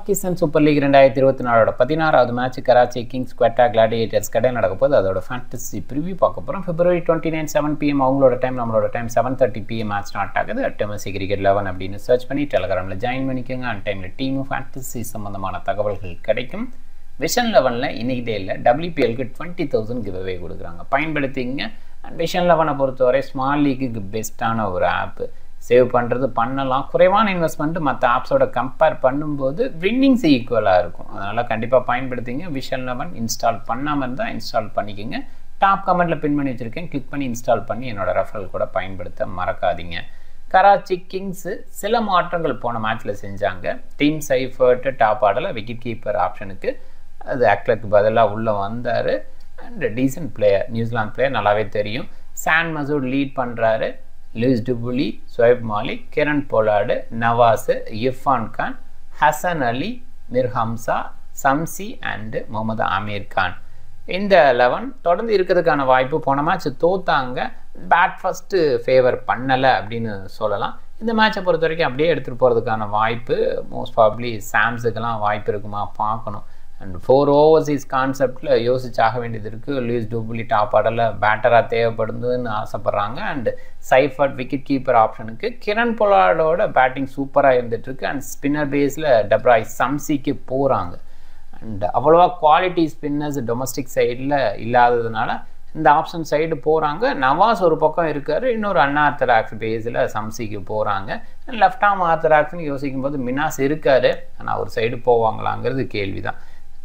Pakistan super league ரெண்டாயிரத்தி இருபத்தி நாலோட பதினாறாவது match Karachi Kings Quetta Gladiators கடையில் நடக்க போது அதோட ஃபேண்டசி ப்ரிவியூ பார்க்க போகிறோம் February twenty nine seven PM அவங்களோட டைம் நம்மளோட time seven thirty PM match start ஆகுது அட்டமசி கிரிக்கெட் லெவன் அப்படின்னு சர்ச் பண்ணி டெலகிராமில் ஜாயின் பண்ணிக்கோங்க அந்த டைமில் டீமும் ஃபேண்டசி சம்மந்தமான தகவல்கள் கிடைக்கும் விஷன் லெவனில் இன்னைக்கு டேயில் டபிள்யூபிஎல்க்கு டுவெண்ட்டி தௌசண்ட் கிவ் அவே கொடுக்குறாங்க பயன்படுத்திங்க அண்ட் விஷன் லெவனை பொறுத்தவரை ஸ்மால் லீக்குக்கு பெஸ்ட்டான ஒரு ஆப்பு சேவ் பண்ணுறது பண்ணலாம் குறைவான இன்வெஸ்ட்மெண்ட்டு மற்ற ஆப்ஸோட கம்பேர் பண்ணும்போது வின்னிங்ஸ் ஈக்குவலாக இருக்கும் அதனால் கண்டிப்பாக பயன்படுத்திங்க விஷன் லெவன் இன்ஸ்டால் பண்ணாமல் இருந்தால் இன்ஸ்டால் பண்ணிக்கோங்க டாப் கமெண்ட்டில் பின் பண்ணி வச்சுருக்கேன் கிளிக் பண்ணி இன்ஸ்டால் பண்ணி என்னோட ரெஃபரல் கூட பயன்படுத்த மறக்காதீங்க கராச்சி கிங்ஸு சில மாற்றங்கள் போன மேட்ச்சில் செஞ்சாங்க டீம் சைஃபர்ட்டு டாப் ஆடல விக்கெட் கீப்பர் ஆப்ஷனுக்கு அது அக்லக்கு பதிலாக உள்ளே வந்தார் and descent player New Zealand player நல்லாவே தெரியும் சான் மசூட் லீட் பண்ணுறாரு loose டுபுலி Shoaib Malik Kiran Pollard Nawaz Irfan Khan Hasan Ali Mir Hamza Shamsi and Mohammed Aamir Khan இந்த லெவன் தொடர்ந்து இருக்கிறதுக்கான வாய்ப்பு போன மேட்ச் தோத்தாங்க பேட் ஃபஸ்ட்டு ஃபேவர் பண்ணலை அப்படின்னு சொல்லலாம் இந்த மேட்சை பொறுத்த வரைக்கும் அப்படியே எடுத்துகிட்டு போகிறதுக்கான வாய்ப்பு மோஸ்ட் ப்ராப்ளி சாம்ஸுக்கெல்லாம் வாய்ப்பு இருக்குமா பார்க்கணும் அண்ட் ஃபோர் ஓவர்சீஸ் கான்செப்டில் யோசிச்சாக வேண்டியது இருக்குது லூஸ் டூப்ளி டாப் ஆடல பேட்டராக தேவைப்படுதுன்னு ஆசைப்பட்றாங்க அண்ட் சைஃபர்ட் விக்கெட் கீப்பர் ஆப்ஷனுக்கு கிரண் பொலாடோட பேட்டிங் சூப்பராக இருந்துகிட்ருக்கு அண்ட் ஸ்பின்னர் பேஸில் டப்ராய் சம்சிக்கு போகிறாங்க அண்ட் அவ்வளோவா குவாலிட்டி ஸ்பின்னர்ஸ் டொமஸ்டிக் சைடில் இல்லாததுனால இந்த ஆப்ஷன் சைடு போகிறாங்க நவாஸ் ஒரு பக்கம் இருக்கார் இன்னொரு அன்ஆர்த்தடாக்ஸ் பேஸில் சம்சிக்கு போகிறாங்க லெஃப்ட் ஆம் ஆர்த்தடாக்ஸ்னு யோசிக்கும் போது மினாஸ் இருக்கார் ஆனால் ஒரு சைடு போவாங்களாங்கிறது கேள்வி தான்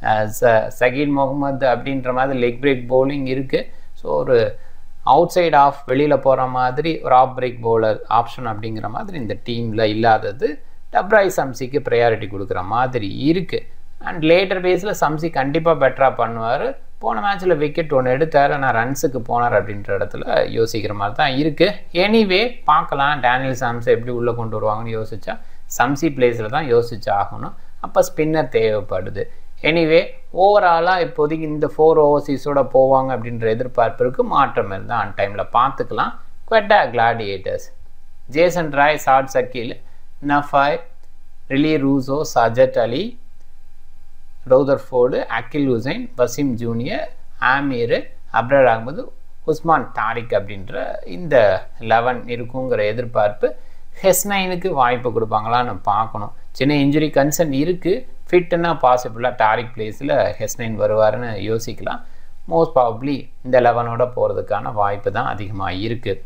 ச சகீன் முகமது அப்படின்ற மாதிரி லெக் பிரேக் பவுலிங் இருக்குது ஸோ ஒரு அவுட் சைட் ஆஃப் வெளியில் போகிற மாதிரி ஒரு ஆஃப் பிரேக் பவுலர் ஆப்ஷன் அப்படிங்கிற மாதிரி இந்த டீமில் இல்லாதது டப்ராய் சம்சிக்கு ப்ரையாரிட்டி கொடுக்குற மாதிரி இருக்குது அண்ட் லேட்டர் பேஸில் சம்சி கண்டிப்பாக பெட்டராக பண்ணுவார் போன மேட்ச்சில் விக்கெட் ஒன்று எடுத்தார் ஆனால் ரன்ஸுக்கு போனார் அப்படின்ற இடத்துல யோசிக்கிற மாதிரி தான் இருக்குது எனிவே பார்க்கலாம் டேனியல் சாம்ஸை எப்படி உள்ளே கொண்டு வருவாங்கன்னு யோசிச்சா சம்சி பிளேஸில் தான் யோசிச்சு ஆகணும் அப்போ ஸ்பின்னர் தேவைப்படுது எனிவே ஓவராலாக இப்போதைக்கு இந்த ஃபோர் ஓவர்சீஸோட போவாங்க அப்படின்ற எதிர்பார்ப்பிற்கு மாற்றம் இருந்தால் அன் டைமில் பார்த்துக்கலாம் Quetta Gladiators Jason Roy Saud Shakeel Nafay Rilee Rossouw Sajjad Ali Rutherford Akeal Hosein Wasim Junior Amir Abrar Ahmed Usman Tariq அப்படின்ற இந்த லெவன் இருக்குங்கிற எதிர்பார்ப்பு ஹெஸ்னைனுக்கு வாய்ப்பு கொடுப்பாங்களான்னு பார்க்கணும் சின்ன இன்ஜுரி கன்சர்ன் இருக்குது ஃபிட்டுன்னா பாசிபிளாக டாரிக் பிளேஸில் ஹெஸ்னைன் வருவார்னு யோசிக்கலாம் மோஸ்ட் ப்ராபப்ளி இந்த லெவனோட போகிறதுக்கான வாய்ப்பு தான் அதிகமாக இருக்குது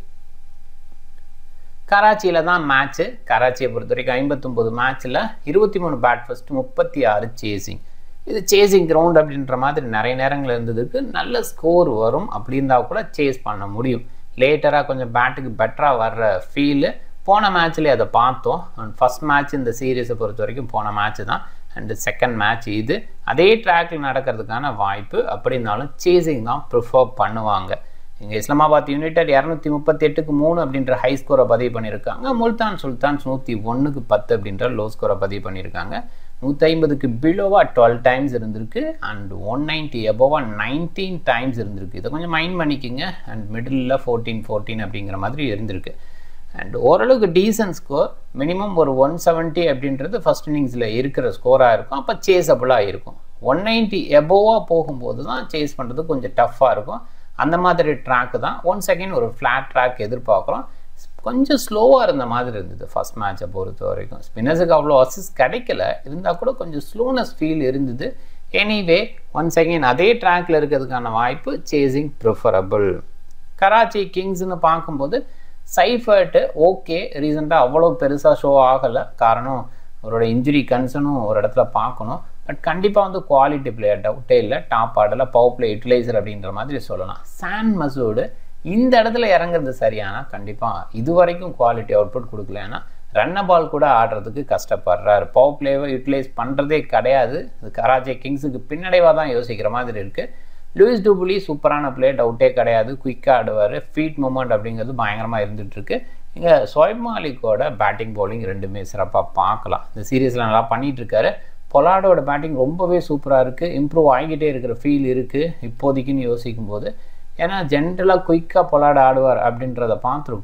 கராச்சியில் தான் மேட்ச்சு கராச்சியை பொறுத்த வரைக்கும் ஐம்பத்தொம்போது மேட்ச்சில் இருபத்தி மூணு பேட் ஃபஸ்ட் முப்பத்தி ஆறு சேசிங் இது சேசிங் கிரவுண்ட் அப்படின்ற மாதிரி நிறைய நேரங்கள் இருந்ததுக்கு நல்ல ஸ்கோர் வரும் அப்படி இருந்தால் கூட சேஸ் பண்ண முடியும் லேட்டராக கொஞ்சம் பேட்டுக்கு பெட்டராக வர்ற ஃபீலு போன மேட்ச்லேயே அதை பார்த்தோம் அண்ட் ஃபஸ்ட் மேட்ச் இந்த சீரீஸை பொறுத்த வரைக்கும் போன மேட்ச் தான் அண்டு செகண்ட் மேட்ச் இது அதே ட்ராக்கில் நடக்கிறதுக்கான வாய்ப்பு அப்படின்னாலும் சேசிங் தான் ப்ரிஃபர் பண்ணுவாங்க இங்கே இஸ்லாமாபாத் யுனைடெட் இரநூத்தி முப்பத்தி எட்டுக்கு மூணு அப்படின்ற ஹை ஸ்கோரை பதிவு பண்ணியிருக்காங்க முல்தான் சுல்தான்ஸ் நூற்றி ஒன்றுக்கு பத்து அப்படின்ற லோ ஸ்கோரை பதிவு பண்ணியிருக்காங்க நூற்றி ஐம்பதுக்கு பிலோவாக டுவெல் டைம்ஸ் இருந்திருக்கு அண்ட் ஒன் நைன்ட்டி எபோவாக நைன்டீன் டைம்ஸ் இருந்திருக்கு இதை கொஞ்சம் மைண்ட் பண்ணிக்கோங்க அண்ட் மிடில் ஃபோர்டீன் ஃபோர்டீன் அப்படிங்கிற மாதிரி இருந்திருக்கு அண்ட் ஓரளவுக்கு டீசன்ட் ஸ்கோர் மினிமம் ஒரு ஒன் செவன்ட்டி அப்படின்றது ஃபஸ்ட் இன்னிங்ஸில் இருக்கிற ஸ்கோராக இருக்கும் அப்போ சேஸபிளாக இருக்கும் ஒன் நைன்ட்டி எபோவாக போகும்போது தான் சேஸ் பண்ணுறது கொஞ்சம் டஃப்பாக இருக்கும் அந்த மாதிரி ட்ராக்கு தான் ஒன் செகண்ட் ஒரு ஃப்ளாட் ட்ராக் எதிர்பார்க்குறோம் கொஞ்சம் ஸ்லோவாக இருந்த மாதிரி இருந்தது ஃபஸ்ட் மேட்சை பொறுத்த வரைக்கும் ஸ்பின்னர்ஸுக்கு அவ்வளோ அசிஸ் கிடைக்கல இருந்தால் கூட கொஞ்சம் ஸ்லோனஸ் ஃபீல் இருந்தது எனிவே ஒன் செகண்ட் அதே ட்ராக்கில் இருக்கிறதுக்கான வாய்ப்பு சேசிங் ப்ரிஃபரபிள் கராச்சி கிங்ஸ்னு பார்க்கும்போது சைஃபர்ட்டு ஓகே ரீசெண்டாக அவ்வளோ பெருசாக ஷோ ஆகலை காரணம் அவரோட இன்ஜுரி கன்சர்னும் ஒரு இடத்துல பார்க்கணும் பட் கண்டிப்பாக வந்து குவாலிட்டி பிளேயர் டவுட்டே இல்லை டாப் ஆடல பவர் பிளே யூட்டிலைசர் அப்படின்ற மாதிரி சொல்லலாம் சான் மசூடு இந்த இடத்துல இறங்குறது சரியானா கண்டிப்பாக இது வரைக்கும் குவாலிட்டி அவுட்புட் கொடுக்கல ஏன்னா ரன்ன பால் கூட ஆடுறதுக்கு கஷ்டப்படுறாரு பவர் பிளேவை யூட்டிலைஸ் பண்ணுறதே கிடையாது இது கராச்சி கிங்ஸுக்கு பின்னடைவாக தான் யோசிக்கிற மாதிரி இருக்குது லூயிஸ் டூபுலி சூப்பரான பிளே டவுட்டே கிடையாது குயிக்காக ஆடுவார் ஃபீட் மூமெண்ட் அப்படிங்கிறது பயங்கரமாக இருந்துகிட்ருக்கு இங்கே சோயப் மாலிக்கோட பேட்டிங் பவுலிங் ரெண்டுமே சிறப்பாக பார்க்கலாம் இந்த சீரீஸில் நல்லா பண்ணிகிட்ருக்காரு பொலாடோட பேட்டிங் ரொம்பவே சூப்பராக இருக்குது இம்ப்ரூவ் ஆகிக்கிட்டே இருக்கிற ஃபீல் இருக்குது இப்போதைக்குன்னு யோசிக்கும் போது ஏன்னா ஜென்ரலாக குயிக்காக பொலாட ஆடுவார் அப்படின்றத பார்த்துருக்கோம்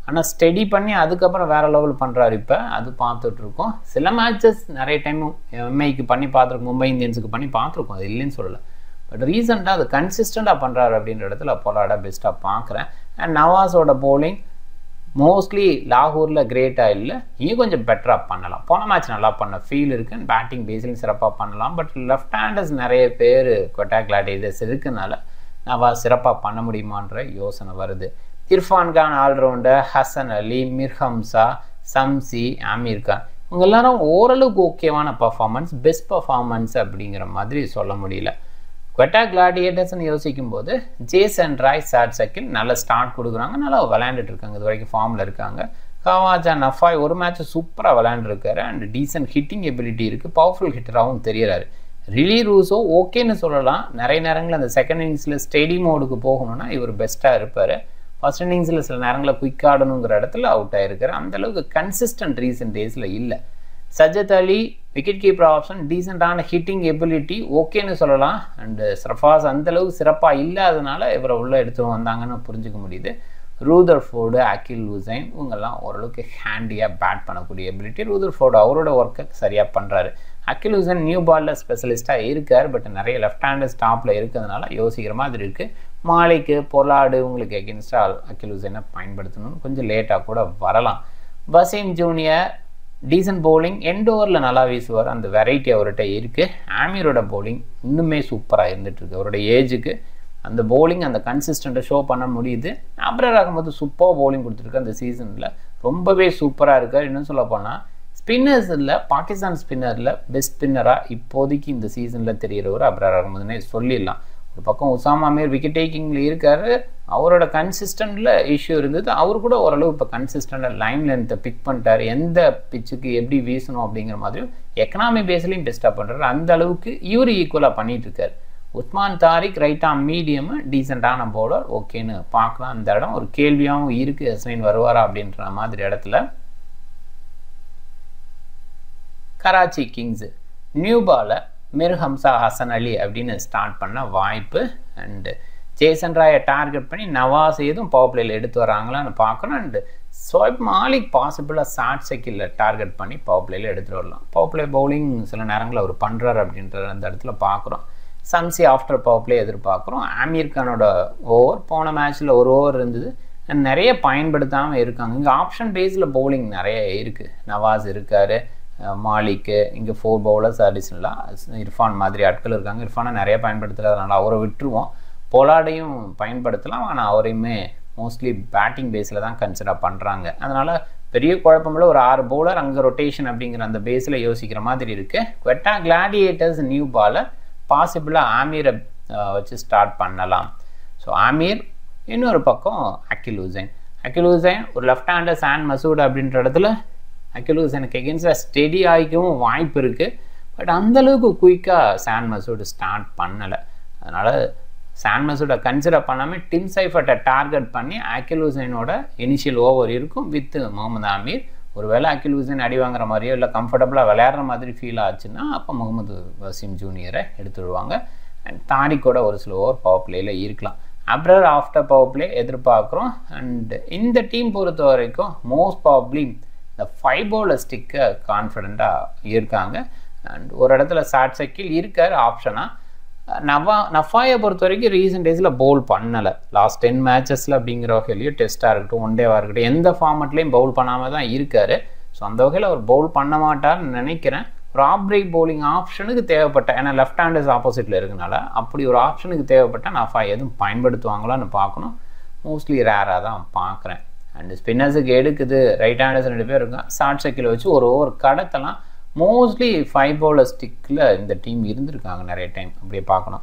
ஆனால் ஸ்டடி பண்ணி அதுக்கப்புறம் வேறு லெவல் பண்ணுறாரு இப்போ அது பார்த்துட்ருக்கோம் சில மேட்சஸ் நிறைய டைம் எம்ஐக்கு பண்ணி பார்த்துருக்கோம் மும்பை இந்தியன்ஸுக்கு பண்ணி பார்த்துருக்கோம் அது இல்லைன்னு சொல்லலை பட் ரீசெண்டாக அது கன்சிஸ்டண்ட்டாக பண்ணுறாரு அப்படின்ற இடத்துல பொலாட பெஸ்ட்டாக பார்க்குறேன் அண்ட் நவாஸோட போலிங் மோஸ்ட்லி லாகூரில் கிரேட்டாக இல்லை இன்னும் கொஞ்சம் பெட்டராக பண்ணலாம் போன மேட்ச் நல்லா பண்ண ஃபீல் இருக்குது அண்ட் பேட்டிங் பேஸ்லையும் சிறப்பாக பண்ணலாம் பட் லெஃப்ட் ஹேண்டர்ஸ் நிறைய பேர் கொட்டா கிளாடேஜர்ஸ் இருக்கனால நவாஸ் சிறப்பாக பண்ண முடியுமான்ற யோசனை வருது இர்ஃபான் கான் ஆல்ரவுண்டர் ஹசன் அலி மிர்ஹம்சா சம்சி ஆமீர் கான் இவங்க எல்லாரும் ஓரளவுக்கு ஓகேவான பர்ஃபார்மன்ஸ் பெஸ்ட் பர்ஃபார்மன்ஸ் அப்படிங்கிற மாதிரி சொல்ல முடியல கொட்டா கிளாடியேட்டர்ஸ்னு யோசிக்கும் போது ஜேசன் ராய் சாட் சக்கில் நல்ல ஸ்டார்ட் கொடுக்குறாங்க நல்லா விளையாண்டுட்டு இருக்காங்க இது வரைக்கும் ஃபார்மில் இருக்காங்க கவாஜா நஃபாய் ஒரு மேட்ச் சூப்பராக விளையாண்டுருக்காரு அண்ட் டீசென்ட் ஹிட்டிங் எபிலிட்டி இருக்குது பவர்ஃபுல் ஹிட்டராகவும் தெரியறாரு ரிலி ரூஸோ ஓகேன்னு சொல்லலாம் நிறைய நேரங்களில் அந்த செகண்ட் இன்னிங்ஸில் ஸ்டெடி மோடுக்கு போகணும்னா இவர் பெஸ்ட்டாக இருப்பார் ஃபர்ஸ்ட் இன்னிங்ஸில் சில நேரங்களில் குயிக் ஆடணுங்கிற இடத்துல அவுட் ஆகிருக்காரு அந்தளவுக்கு கன்சிஸ்டன்ட் ரீசன்ட் டேஸில் இல்லை Sajjad Ali wicket keeper option டீசெண்டான ஹிட்டிங் எபிலிட்டி ஓகேன்னு சொல்லலாம் அண்டு சர்ஃபாஸ் அந்தளவுக்கு சிறப்பாக இல்லாதனால இவரை உள்ளே எடுத்து வந்தாங்கன்னு புரிஞ்சுக்க முடியுது ரூதர் ஃபோர்டு அகில் ஹுசைன் இவங்கெல்லாம் ஓரளவுக்கு ஹேண்டியாக பேட் பண்ணக்கூடிய எபிலிட்டி ரூதர் ஃபோர்டு அவரோட ஒர்க்கை சரியாக பண்ணுறாரு அகில் ஹுசைன் நியூ பாலில் ஸ்பெஷலிஸ்ட்டாக இருக்கார் பட் நிறைய லெஃப்ட் ஹேண்டர் ஸ்டாப்பில் இருக்கிறதுனால யோசிக்கிற மாதிரி இருக்குது மாலைக்கு பொலாடு உங்களுக்கு எகென்ஸ்டாக அகில் ஹுசைனை பயன்படுத்தணும்னு கொஞ்சம் லேட்டாக கூட வரலாம் Wasim Junior decent bowling end ஓவரில் நல்லா வீசுவார் அந்த வெரைட்டி அவர்கிட்ட இருக்குது ஆமீரோட பவுலிங் இன்னுமே சூப்பராக இருந்துகிட்ருக்கு அவரோட ஏஜுக்கு அந்த பவுலிங் அந்த கன்சிஸ்டண்ட்டை ஷோ பண்ண முடியுது அப்புறம் ஆகும்போது சூப்பர் பவுலிங் கொடுத்துருக்கு அந்த சீசனில் ரொம்பவே சூப்பராக இருக்கார் இன்னும் சொல்ல போனால் ஸ்பின்னர்ஸில் பாகிஸ்தான் ஸ்பின்னரில் பெஸ்ட் ஸ்பின்னராக இப்போதைக்கு இந்த சீசனில் தெரிகிறவர் அப்ரார் அகமதுனே சொல்லிடலாம் ஒரு பக்கம் உசாமா மீர் விக்கெட் டேக்கிங்கில் இருக்காரு அவரோட கன்சிஸ்டண்ட்டில் இஷ்யூ இருந்தது அவர் கூட ஓரளவு இப்போ கன்சிஸ்டண்ட்டாக லைன் லென்த்தை பிக் பண்ணிட்டார் எந்த பிச்சுக்கு எப்படி வீசணும் அப்படிங்கிற மாதிரியும் எக்கனாமி பேஸ்லையும் பெஸ்ட்டாக பண்ணுறாரு அந்த அளவுக்கு இவர் ஈக்குவலாக பண்ணிகிட்டு இருக்காரு உஸ்மான் தாரிக் ரைட்டா மீடியம் டீசெண்டான பவுலர் ஓகேன்னு பார்க்கலாம் அந்த இடம் ஒரு கேள்வியாகவும் இருக்குது அஸ்வின் வருவாரா அப்படின்ற மாதிரி இடத்துல கராச்சி கிங்ஸு நியூ பாலை மிர் ஹம்சா ஹசன் அலி அப்படின்னு ஸ்டார்ட் பண்ண வாய்ப்பு அண்டு ஜேசன் ராயை டார்கெட் பண்ணி நவாஸ் எதுவும் பவர் பிளேயில் எடுத்து வராங்களான்னு பார்க்கணும் அண்டு சோயப் மாலிக் பாசிபிளாக ஷார்ட் சைக்கிளில் டார்கெட் பண்ணி பவர் பிளேயில் எடுத்துகிட்டு வரலாம் பவர் பிளே பவுலிங் சில நேரங்களில் அவர் பண்ணுறாரு அப்படின்ற அந்த இடத்துல பார்க்குறோம் சம்சி ஆஃப்டர் பவர் பிளே எதிர்பார்க்குறோம் ஆமீர் கானோட ஓவர் போன மேட்ச்சில் ஒரு ஓவர் இருந்தது நிறைய பயன்படுத்தாமல் இருக்காங்க இங்கே ஆப்ஷன் பேஸில் பவுலிங் நிறைய இருக்குது நவாஸ் இருக்கார் மாலிக்கு இங்கே ஃபோர் பவுலர்ஸ் அடிஷ்னலாக இர்ஃபான் மாதிரி ஆட்கள் இருக்காங்க இர்ஃபானை நிறைய பயன்படுத்துறதுனால அவரை விட்டுருவோம் பொலாடையும் பயன்படுத்தலாம் ஆனால் அவரையுமே மோஸ்ட்லி பேட்டிங் பேஸில் தான் கன்சிடர் பண்ணுறாங்க அதனால் பெரிய குழப்பமில்ல ஒரு ஆறு பவுலர் அங்கே ரொட்டேஷன் அப்படிங்கிற அந்த பேஸில் யோசிக்கிற மாதிரி இருக்குது குவெட்டா கிளாடியேட்டர்ஸ் நியூ பாலர் பாசிபிளாக ஆமீரை வச்சு ஸ்டார்ட் பண்ணலாம் ஸோ ஆமீர் இன்னொரு பக்கம் அக்கில் ஹுசைன் அக்கில் ஹுசைன் ஒரு லெஃப்ட் ஹேண்டர் சான் மசூட் அப்படின்ற இடத்துல அக்கில் ஹுசைனுக்கு எகென்ஸ்டாக ஸ்டெடி ஆகிக்கவும் வாய்ப்பு இருக்குது பட் அந்தளவுக்கு குயிக்காக சான் மசூட் ஸ்டார்ட் பண்ணலை அதனால் சான் மசூடை கன்சிடர் பண்ணாமல் டிம் சைஃபர்ட்டை டார்கெட் பண்ணி அக்கில் ஹுசைனோட இனிஷியல் ஓவர் இருக்கும் வித் முகமது ஆமீர் ஒருவேளை அகில் ஹுசைன் அடி வாங்குற மாதிரியோ இல்லை கம்ஃபர்டபுளாக விளையாடுற மாதிரி ஃபீல் ஆச்சுன்னா அப்போ முகமது வசீம் ஜூனியரை எடுத்துடுவாங்க அண்ட் தாரிக்கோட ஒரு சில ஓவர் பவர் பிளேயில் இருக்கலாம் அப்ரர் ஆஃப்டர் பவர் பிளே எதிர்பார்க்குறோம் அண்ட் இந்த டீம் பொறுத்த வரைக்கும் மோஸ்ட் ப்ராப்ளி இந்த ஃபைவ் பவுலர் ஸ்டிக்கை கான்ஃபிடெண்ட்டாக இருக்காங்க அண்ட் ஒரு இடத்துல சாட் சைக்கிள் இருக்கார் ஆப்ஷனாக நவா நஃபாயை பொறுத்த வரைக்கும் ரீசெண்ட் டேஸில் பவுல் பண்ணலை லாஸ்ட் டென் மேட்சஸில் அப்படிங்கிற வகையிலையும் டெஸ்ட்டாக இருக்கட்டும் ஒன் டேவாக இருக்கட்டும் எந்த ஃபார்மெட்லேயும் பவுல் பண்ணாமல் தான் இருக்கார் ஸோ அந்த வகையில் அவர் பவுல் பண்ண மாட்டார்னு நினைக்கிறேன் ஒரு ஆஃப் பிரேக் பவுலிங் ஆப்ஷனுக்கு தேவைப்பட்ட ஏன்னா லெஃப்ட் ஹேண்டர்ஸ் ஆப்போசிட்டில் இருக்கனால அப்படி ஒரு ஆப்ஷனுக்கு தேவைப்பட்ட நஃபா எதுவும் பயன்படுத்துவாங்களான்னு பார்க்கணும் மோஸ்ட்லி ரேராக தான் பார்க்குறேன் அண்டு ஸ்பின்னர்ஸுக்கு எடுக்குது ரைட் ஹேண்டர்ஸ் ரெண்டு பேர் இருக்காங்க ஷார்ட் சைக்கிள் வச்சு ஒரு ஓவர் கடத்தலாம் மோஸ்ட்லி ஃபைவ் பவுலர் ஸ்டிக்கில் இந்த டீம் இருந்திருக்காங்க நிறைய டைம் அப்படியே பார்க்கணும்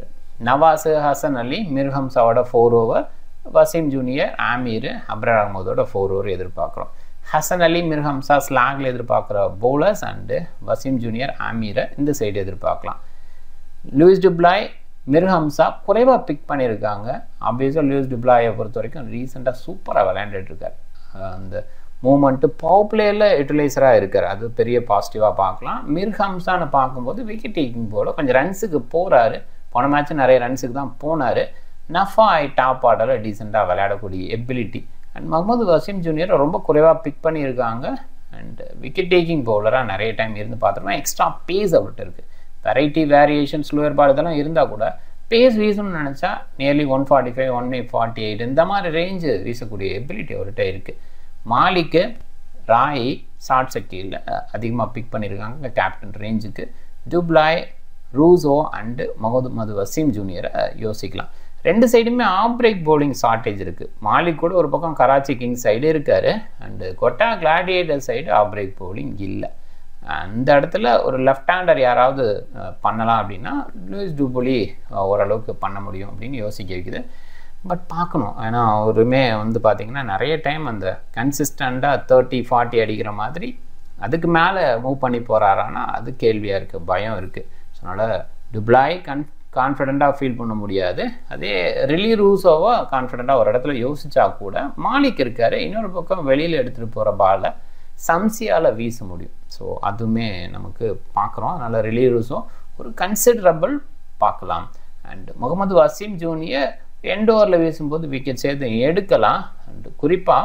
நவாஸ் ஹசன் அலி மிர்ஹம்சாவோட four over Wasim Junior Amir Abrar அகமதோட four over எதிர்பார்க்குறோம் ஹசன் அலி மிர்ஹம்சா ஸ்லாகில் எதிர்பார்க்குற பவுலர்ஸ் அண்டு வசீம் ஜூனியர் ஆமீரை இந்த சைடு எதிர்பார்க்கலாம் லூயிஸ் டுப்ளாய் மிர்ஹம்சா குறைவாக பிக் பண்ணியிருக்காங்க ஆப்வியஸாக லூயிஸ் டுப்ளாயை பொறுத்த வரைக்கும் ரீசெண்டாக சூப்பராக விளையாண்டுட்ருக்கார் அந்த மூமெண்ட்டு பவர் பிளேயில் யூட்டிலைசராக இருக்கார் அது பெரிய பாசிட்டிவாக பார்க்கலாம் மிர்ஹம்சான்னு பார்க்கும்போது விக்கெட் டேக்கிங் போல கொஞ்சம் ரன்ஸுக்கு போகிறாரு போன மேட்ச் நிறைய ரன்ஸுக்கு தான் போனார் நஃபா ஐ டாப் ஆர்டரில் டீசெண்டாக விளையாடக்கூடிய ability and Mohammad Wasim Junior ரொம்ப குறைவாக பிக் பண்ணியிருக்காங்க அண்ட் விக்கெட் டேக்கிங் பவுலராக நிறைய டைம் இருந்து பார்த்துருக்கோம் எக்ஸ்ட்ரா பேஸ் அவர்கிட்ட இருக்குது வெரைட்டி வேரியேஷன் ஸ்லோயர் பால் இதெல்லாம் இருந்தால் கூட பேஸ் வீசணும்னு நினச்சா nearly one forty five one forty eight இந்த மாதிரி ரேஞ்சு வீசக்கூடிய எபிலிட்டி அவர்கிட்ட இருக்குது மாலிக்கு ராய் ஷார்ட் சக்தியில் அதிகமாக பிக் பண்ணியிருக்காங்க கேப்டன் ரேஞ்சுக்கு du Plooy Rossouw and Mohammad Wasim ஜூனியரை யோசிக்கலாம் ரெண்டு சைடுமே ஆஃப் பிரேக் பவுலிங் ஷார்ட்டேஜ் இருக்குது மாலிக் கூட ஒரு பக்கம் கராச்சி கிங்ஸ் சைடு இருக்கார் and Quetta Gladiator side off break bowling இல்லை அந்த இடத்துல ஒரு லெஃப்ட் ஹேண்டர் யாராவது பண்ணலாம் அப்படின்னா லூயிஸ் டூபொலி ஓரளவுக்கு பண்ண முடியும் அப்படின்னு யோசிக்க வைக்குது பட் பார்க்கணும் ஏன்னா அவருமே வந்து பார்த்திங்கன்னா நிறைய டைம் அந்த கன்சிஸ்டண்ட்டாக தேர்ட்டி ஃபார்ட்டி அடிக்கிற மாதிரி அதுக்கு மேலே மூவ் பண்ணி போகிறாரான்னா அது கேள்வியாக இருக்குது பயம் இருக்குது ஸோ அதனால் டுப்ளாய் கன் கான்ஃபிடெண்ட்டாக ஃபீல் பண்ண முடியாது அதே ரிலி ரூசோவோ கான்ஃபிடெண்ட்டாக ஒரு இடத்துல யோசிச்சா கூட மாலிக் இருக்கார் இன்னொரு பக்கம் வெளியில் எடுத்துகிட்டு போகிற பாலை சம்சியால் வீச முடியும் ஸோ அதுவுமே நமக்கு பார்க்குறோம் அதனால் ரிலி ரூசோ ஒரு கன்சிடரபிள் பார்க்கலாம் and Mohammad Wasim Junior end ஓவரில் வீசும்போது விக்கெட் சேர்த்து எடுக்கலாம் அண்ட் குறிப்பாக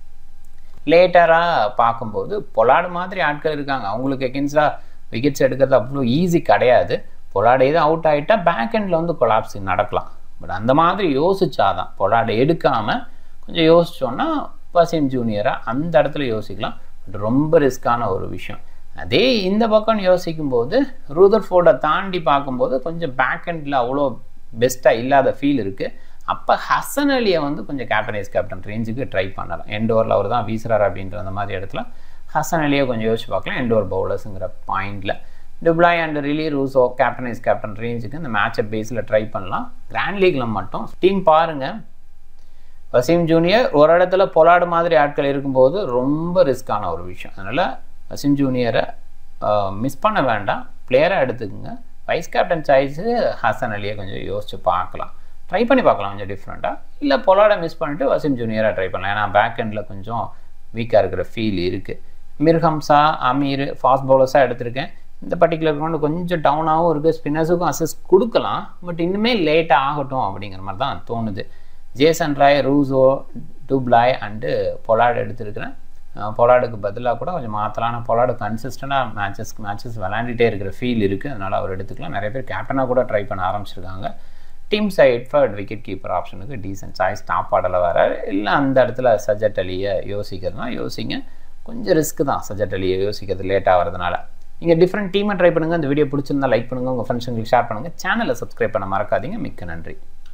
லேட்டராக பார்க்கும்போது பொலாடு மாதிரி ஆட்கள் இருக்காங்க அவங்களுக்கு எகென்ஸ்டாக விக்கெட்ஸ் எடுக்கிறது அவ்வளோ ஈஸி கிடையாது பொலாடு எதுவும் அவுட் ஆகிட்டா பேக் எண்டில் வந்து கொலாப்ஸ் நடக்கலாம் பட் அந்த மாதிரி யோசிச்சாதான் பொலாடை எடுக்காமல் கொஞ்சம் யோசிச்சோன்னா வசீம் ஜூனியராக அந்த இடத்துல யோசிக்கலாம் பட் ரொம்ப ரிஸ்க்கான ஒரு விஷயம் அதே இந்த பக்கம் யோசிக்கும்போது ரூதர் ஃபோர்டை தாண்டி பார்க்கும்போது கொஞ்சம் பேக் எண்டில் அவ்வளோ பெஸ்ட்டாக இல்லாத ஃபீல் இருக்குது அப்போ ஹசன் அலியை வந்து கொஞ்சம் கேப்டன் கேப்டன் ரேஞ்சுக்கு ட்ரை பண்ணலாம் எண்ட் ஓவரில் அவர் தான் வீசுறாரு அப்படின்ற அந்த மாதிரி இடத்துல ஹசன் அலியை கொஞ்சம் யோசிச்சு பார்க்கலாம் எண்ட் ஓவர் பவுலர்ஸுங்கிற பாயிண்டில் du Plooy and Rilee Rossouw captain is captain ரேஞ்சுக்கு இந்த மேட்சை பேஸில் ட்ரை பண்ணலாம் கிராண்ட் லீக்கில் மட்டும் டீம் பாருங்கள் வசீம் ஜூனியர் ஒரு இடத்துல பொலாடு மாதிரி ஆட்கள் இருக்கும்போது ரொம்ப ரிஸ்க்கான ஒரு விஷயம் அதனால் வசீம் ஜூனியரை மிஸ் பண்ண வேண்டாம் பிளேயராக எடுத்துக்கோங்க வைஸ் கேப்டன் சாய்ஸு ஹசன் அலியை கொஞ்சம் யோசிச்சு பார்க்கலாம் ட்ரை பண்ணி பார்க்கலாம் கொஞ்சம் டிஃப்ரெண்ட்டாக இல்லை பொலாடை மிஸ் பண்ணிட்டு வசீம் ஜூனியராக ட்ரை பண்ணலாம் ஏன்னா பேக் எண்டில் கொஞ்சம் வீக்காக இருக்கிற ஃபீல் இருக்குது மிர்ஹம்சா அமீர் ஃபாஸ்ட் பவுலர்ஸாக எடுத்திருக்கேன் இந்த பர்டிகுலர் கிரவுண்டு கொஞ்சம் டவுனாகவும் இருக்குது ஸ்பின்னர்ஸுக்கும் அசிஸ்ட் கொடுக்கலாம் பட் இன்னுமே லேட்டாக ஆகட்டும் அப்படிங்கிற மாதிரி தான் தோணுது Jason Roy Rossouw du Plooy and Pollard எடுத்திருக்கிறேன் பொலாடுக்கு பதிலாக கூட கொஞ்சம் மாற்றலாம் ஆனால் பொலாடு கன்சிஸ்டண்டாக மேட்சஸ்க்கு மேட்சஸ் விளாண்டுட்டே இருக்கிற ஃபீல் இருக்குது அதனால் அவர் எடுத்துக்கலாம் நிறைய பேர் கேப்டனாக கூட ட்ரை பண்ண ஆரம்பிச்சிருக்காங்க team side Seifert wicket keeper ஆப்ஷனுக்கு டீசென்ட் சாய்ஸ் டாப் ஆர்டரில் வர இல்லை அந்த இடத்துல சஜட் அலியை யோசிக்கிறதுனா யோசிங்க கொஞ்சம் ரிஸ்க் தான் சஜட் அலியை யோசிக்கிறது லேட்டாக வரதுனால நீங்கள் டிஃப்ரெண்ட் டீமை ட்ரை பண்ணுங்கள் இந்த வீடியோ பிடிச்சிருந்தா லைக் பண்ணுங்கள் உங்கள் ஃப்ரெண்ட்ஸுங்களுக்கு ஷேர் பண்ணுங்கள் சேனலை சப்ஸ்கிரைப் பண்ண மறக்காதீங்க மிக்க நன்றி